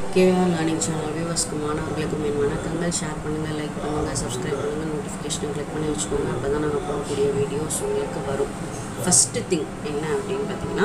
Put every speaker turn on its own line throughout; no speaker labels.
KR learning channel வியூவர்ஸ்க்கு மாணவர்களுக்கும் என் வணக்கங்கள் share பண்ணுங்கள் லைக் பண்ணுங்கள் சப்ஸ்கிரைப் பண்ணுங்கள் நோட்டிஃபிகேஷனை கிளிக் பண்ணி வச்சுக்கோங்க அப்போ தான் நாங்கள் போடக்கூடிய வீடியோஸ் உங்களுக்கு வரும் ஃபஸ்ட்டு திங் என்ன அப்படின்னு பார்த்தீங்கன்னா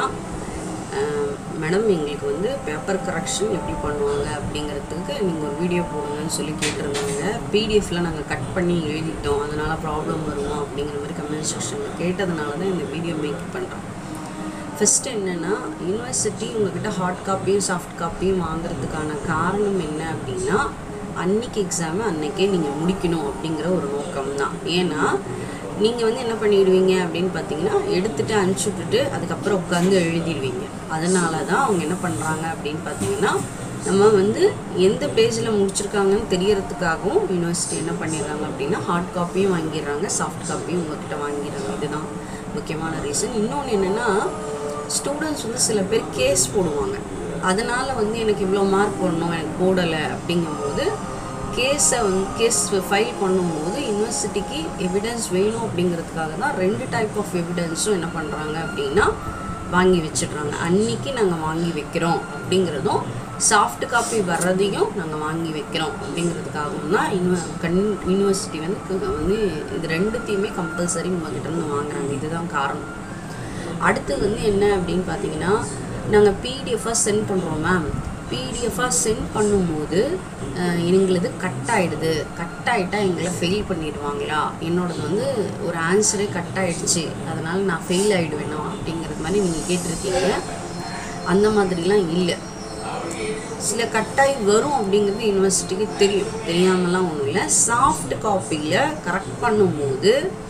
மேடம் எங்களுக்கு வந்து பேப்பர் கரெக்ஷன் எப்படி பண்ணுவாங்க அப்படிங்கிறதுக்கு நீங்கள் ஒரு வீடியோ போடுங்கன்னு சொல்லி கேட்டிருந்தாங்க பிடிஎஃப்பில் நாங்கள் கட் பண்ணி எழுதிட்டோம் அதனால் ப்ராப்ளம் வருமா அப்படிங்கிற மாதிரி கமெண்ட் செக்ஷனில் கேட்டதுனால தான் இந்த வீடியோ மேக் பண்ணுறோம் ஃபஸ்ட்டு என்னென்னா யூனிவர்சிட்டி உங்ககிட்ட ஹார்ட் காப்பியும் சாஃப்ட் காப்பியும் வாங்குறதுக்கான காரணம் என்ன அப்படின்னா அன்னைக்கு எக்ஸாமை அன்னைக்கே நீங்கள் முடிக்கணும் அப்படிங்கிற ஒரு நோக்கம் தான் ஏன்னா நீங்கள் வந்து என்ன பண்ணிடுவீங்க அப்படின்னு பார்த்தீங்கன்னா எடுத்துகிட்டு அனுப்பிச்சி விட்டுட்டு அதுக்கப்புறம் உட்காந்து எழுதிடுவீங்க அதனால தான் அவங்க என்ன பண்ணுறாங்க அப்படின்னு பார்த்தீங்கன்னா நம்ம வந்து எந்த பேஜில் முடிச்சிருக்காங்கன்னு தெரியறதுக்காகவும் யூனிவர்சிட்டி என்ன பண்ணிடுறாங்க அப்படின்னா ஹார்ட் காப்பியும் வாங்கிடுறாங்க சாஃப்ட் காப்பியும் உங்ககிட்ட வாங்கிடுறாங்க இதுதான் முக்கியமான ரீசன் இன்னொன்று என்னென்னா ஸ்டூடெண்ட்ஸ் வந்து சில பேர் கேஸ் போடுவாங்க அதனால் வந்து எனக்கு இவ்வளோ மார்க் போடணும் எனக்கு போடலை அப்படிங்கும்போது கேஸை வந்து கேஸ் ஃபைல் பண்ணும்போது யூனிவர்சிட்டிக்கு எவிடன்ஸ் வேணும் அப்படிங்கிறதுக்காக தான் ரெண்டு டைப் ஆஃப் எவிடன்ஸும் என்ன பண்ணுறாங்க அப்படின்னா வாங்கி வச்சிடுறாங்க அன்னைக்கு நாங்கள் வாங்கி வைக்கிறோம் அப்படிங்கிறதும் சாஃப்ட் காப்பி வர்றதையும் நாங்கள் வாங்கி வைக்கிறோம் அப்படிங்கிறதுக்காகவும் தான் யூனிவ கண் யூனிவர்சிட்டி வந்து கு- வந்து இது ரெண்டுத்தையுமே கம்பல்சரி உங்ககிட்ட இருந்து வாங்குறாங்க இதுதான் காரணம் அடுத்தது வந்து என்ன அப்படின்னு பார்த்தீங்கன்னா நாங்கள் பிடிஎஃபாக சென்ட் பண்ணுறோம் மேம் பிடிஎஃபாக சென்ட் பண்ணும்போது அஹ், எங்களுது கட் ஆகிடுது கட் ஆகிட்டா எங்களை ஃபெயில் பண்ணிடுவாங்களா என்னோடது வந்து ஒரு ஆன்சரே கட் ஆகிடுச்சு அதனால் நான் ஃபெயில் ஆகிடுவேனா அப்படிங்கிறது மாதிரி நீங்கள் கேட்டிருக்கீங்க அந்த மாதிரிலாம் இல்லை சில கட்டாய் வரும் அப்படிங்கிறது யூனிவர்சிட்டிக்கு தெரியும் தெரியாமலாம் ஒன்றும் இல்லை சாஃப்ட் காப்பியில் கரெக்ட் பண்ணும்போது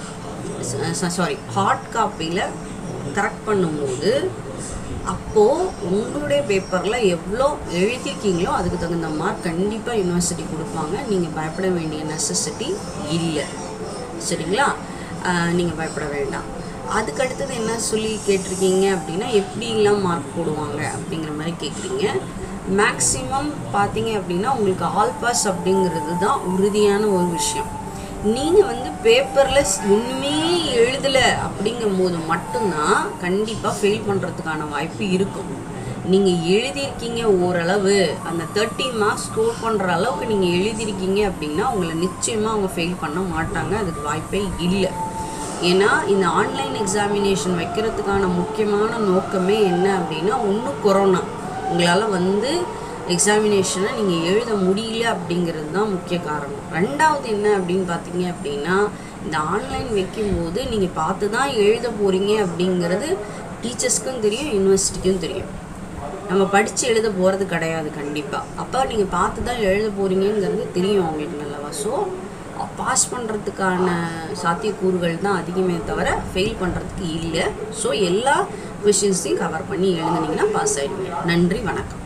சாரி ஹார்ட் காப்பியில் கரெக்ட் பண்ணும்போது அப்போது உங்களுடைய பேப்பரில் எவ்வளோ எழுதியிருக்கீங்களோ அதுக்கு தகுந்த மார்க் கண்டிப்பாக யூனிவர்சிட்டி கொடுப்பாங்க நீங்கள் பயப்பட வேண்டிய நெசசிட்டி இல்லை சரிங்களா நீங்கள் பயப்பட வேண்டாம் அதுக்கு அடுத்தது என்ன சொல்லி கேட்டிருக்கீங்க அப்படின்னா எப்படிலாம் மார்க் போடுவாங்க அப்படிங்கிற மாதிரி கேட்குறீங்க மேக்ஸிமம் பார்த்தீங்க அப்படின்னா உங்களுக்கு ஆல் பாஸ் அப்படிங்கிறது தான் உறுதியான ஒரு விஷயம் நீங்கள் வந்து பேப்பரில் ஒன்றுமே எழுதலை அப்படிங்கும் போது மட்டும்தான் கண்டிப்பாக ஃபெயில் பண்ணுறதுக்கான வாய்ப்பு இருக்கும் நீங்கள் எழுதியிருக்கீங்க ஓரளவு அந்த தேர்ட்டி மார்க்ஸ் ஸ்கோர் பண்ணுற அளவுக்கு நீங்கள் எழுதியிருக்கீங்க அப்படின்னா உங்களை நிச்சயமாக அவங்க ஃபெயில் பண்ண மாட்டாங்க அதுக்கு வாய்ப்பே இல்லை ஏன்னா இந்த ஆன்லைன் எக்ஸாமினேஷன் வைக்கிறதுக்கான முக்கியமான நோக்கமே என்ன அப்படின்னா ஒன்று கொரோனா உங்களால் வந்து எக்ஸாமினேஷனை நீங்கள் எழுத முடியல அப்படிங்கிறது தான் முக்கிய காரணம் ரெண்டாவது என்ன அப்படின்னு பார்த்தீங்க அப்படின்னா இந்த ஆன்லைன் வைக்கும்போது நீங்கள் பார்த்து தான் எழுத போகிறீங்க அப்படிங்கிறது டீச்சர்ஸ்க்கும் தெரியும் யூனிவர்சிட்டிக்கும் தெரியும் நம்ம படித்து எழுத போகிறது கிடையாது கண்டிப்பாக அப்போ நீங்கள் பார்த்து தான் எழுத போகிறீங்கங்கிறது தெரியும் அவங்களுக்கு நல்லவா ஸோ பாஸ் பண்ணுறதுக்கான சாத்தியக்கூறுகள் தான் அதிகமே தவிர ஃபெயில் பண்ணுறதுக்கு இல்லை ஸோ எல்லா கொஷின்ஸையும் கவர் பண்ணி எழுதுனீங்கன்னா பாஸ் ஆகிடுவீங்க நன்றி வணக்கம்